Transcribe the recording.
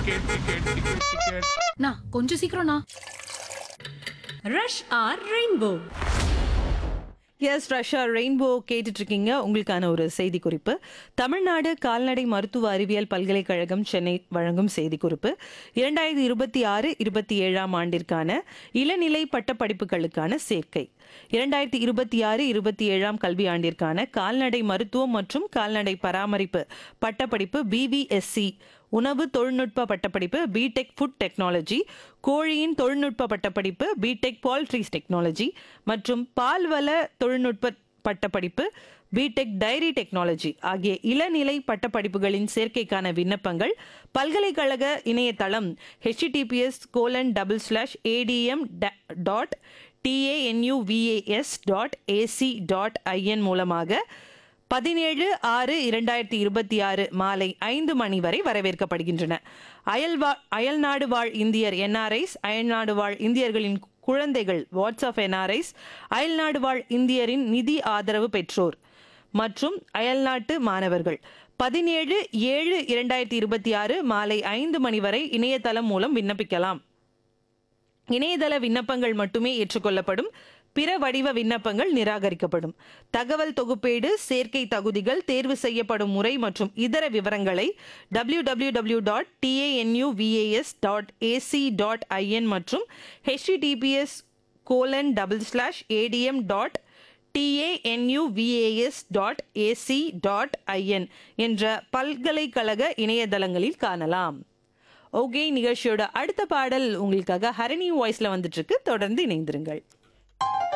ticket ticket ticket ticket நான் கொஞ்சம் சீக்கிரம்ண்ணா ரஷ் ஆர் ரெயின்போ எஸ் ரஷ்யா ரெயின்போ கேட்டுட்டு இருக்கீங்க உங்களுக்கான ஒரு செய்தி குறிப்பு தமிழ்நாடு கால்நடை மருத்துவ அறிவியல் பல்கலைக்கழகம் சென்னை வழங்கும் செய்தி குறிப்பு இரண்டாயிரத்தி இருபத்தி ஆறு இருபத்தி ஏழாம் ஆண்டிற்கான இளநிலை பட்டப்படிப்புகளுக்கான சேர்க்கை இரண்டாயிரத்தி இருபத்தி ஆறு இருபத்தி ஏழாம் கல்வி ஆண்டிற்கான கால்நடை மருத்துவம் மற்றும் கால்நடை பராமரிப்பு பட்டப்படிப்பு பிவிஎஸ்சி உணவு தொழில்நுட்ப பட்டப்படிப்பு பிடெக் ஃபுட் டெக்னாலஜி கோழியின் தொழில்நுட்ப பட்டப்படிப்பு பிடெக் பால்ட்ரீஸ் டெக்னாலஜி மற்றும் பால்வள தொழில்நுட்ப பட்டப்படிப்பு பிடெக் டைரி டெக்னாலஜி ஆகிய இளநிலை பட்டப்படிப்புகளின் சேர்க்கைக்கான விண்ணப்பங்கள் பல்கலைக்கழக இணையதளம் HTTPS colon double slash ATM dot TANUVAS dot AC dot IN மூலமாக பதினேழு ஆறு இரண்டாயிரத்தி இருபத்தி ஆறு மாலை ஐந்து மணி வரை வரவேற்கப்படுகின்றன அயல்வா அயல்நாடு வாழ் இந்தியர் என்ஆர்ஐஸ் அயல்நாடு வாழ் இந்தியர்களின் குழந்தைகள் வாட்ஸ்அப் என்ஆர்ஐஸ் அயல்நாடு வாழ் இந்தியரின் நிதி ஆதரவு பெற்றோர் மற்றும் அயல்நாட்டு மாணவர்கள் பதினேழு ஏழு இரண்டாயிரத்தி இருபத்தி ஆறு மாலை ஐந்து மணி வரை இணையதளம் மூலம் விண்ணப்பிக்கலாம் இணையதள விண்ணப்பங்கள் மட்டுமே ஏற்றுக்கொள்ளப்படும் பிற வடிவ விண்ணப்பங்கள் நிராகரிக்கப்படும் தகவல் தொகுப்பேடு சேர்க்கை தகுதிகள் தேர்வு செய்யப்படும் முறை மற்றும் இதர விவரங்களை W W W dot TANUVAS dot AC dot IN மற்றும் HTTPS colon double slash ATM dot TANUVAS dot AC dot IN என்ற பல்கலைக்கழக இணையதளங்களில் காணலாம் ஓகே நிகழ்ச்சியோட அடுத்த பாடல் உங்களுக்காக ஹரிணி வாய்ஸ்ல வந்துட்டு இருக்கு தொடர்ந்து இணைந்திருங்கள்